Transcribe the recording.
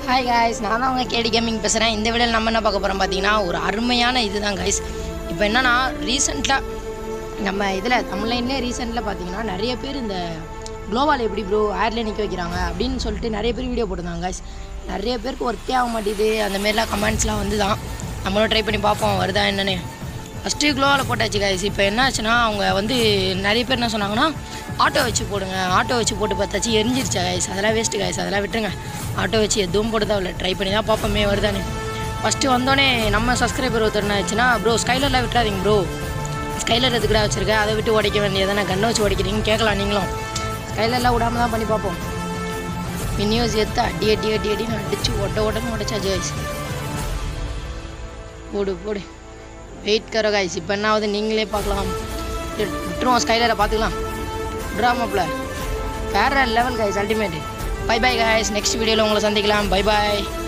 hi guys நான் தான் உங்கள் கேடி கேமிங் பேசுகிறேன் இந்த வீடியோவில் நம்ம என்ன பார்க்க போகிறோம் பார்த்தீங்கன்னா ஒரு அருமையான இதுதான் காய்ஸ் இப்போ என்னன்னா ரீசெண்டாக நம்ம இதில் தமிழ்லைன்லேயே ரீசெண்டில் பார்த்தீங்கன்னா நிறைய பேர் இந்த குளோவால் எப்படி ப்ரோ ஏர்லேயே நிற்க வைக்கிறாங்க அப்படின்னு சொல்லிட்டு நிறைய பேர் வீடியோ போட்டிருந்தாங்க காய்ஸ் நிறைய பேருக்கு ஒர்க்கே ஆக மாட்டேது அந்த மாரிலாம் கமெண்ட்ஸ்லாம் வந்து தான் நம்மளும் ட்ரை பண்ணி பார்ப்போம் வருதா என்னன்னு ஃபஸ்ட்டு க்ளோவில் போட்டாச்சு காய்ஸ் இப்போ என்ன ஆச்சுன்னா அவங்க வந்து நிறைய பேர் என்ன சொன்னாங்கன்னா ஆட்டோ வச்சு போடுங்க ஆட்டோ வச்சு போட்டு பார்த்தாச்சு எரிஞ்சிருச்சா காய்ஸ் அதெல்லாம் வேஸ்ட்டு காய்ஸ் அதெல்லாம் விட்டுருங்க ஆட்டோ வச்சு எதுவும் போட்டு தேவையில்ல ட்ரை பண்ணி தான் பார்ப்போமே வருதானே ஃபஸ்ட்டு வந்தோடனே நம்ம சப்ஸ்கிரைபர் ஒருத்தர் என்ன ஆச்சுன்னா ப்ரோ ஸ்கைலர்லாம் விட்டுறாதீங்க ப்ரோ ஸ்கைலர் எதுக்குடா வச்சிருக்க அதை விட்டு உடைக்க வேண்டியதானே கண்ணை வச்சு உடைக்கிறீங்கன்னு கேட்கலாம் நீங்களும் ஸ்கைலர்லாம் விடாம தான் பண்ணி பார்ப்போம் மினியோஸ் எடுத்து அடி அடி அடி அடின்னு அடிச்சு ஒட்ட ஒட்டன்னு உடைச்சாச்சு காய்ஸ் போடு போடு வெயிட் கரோ காய்ஸ் இப்போ என்ன ஆகுது நீங்களே பார்க்கலாம் விட்டு- விட்டுருவோம் ஸ்கைலரை பார்த்துக்கலாம் ட்ராமாப்பில் வேற level guys ultimate bye bye guys next வீடியோவில் உங்களை சந்திக்கலாம் பை பாய்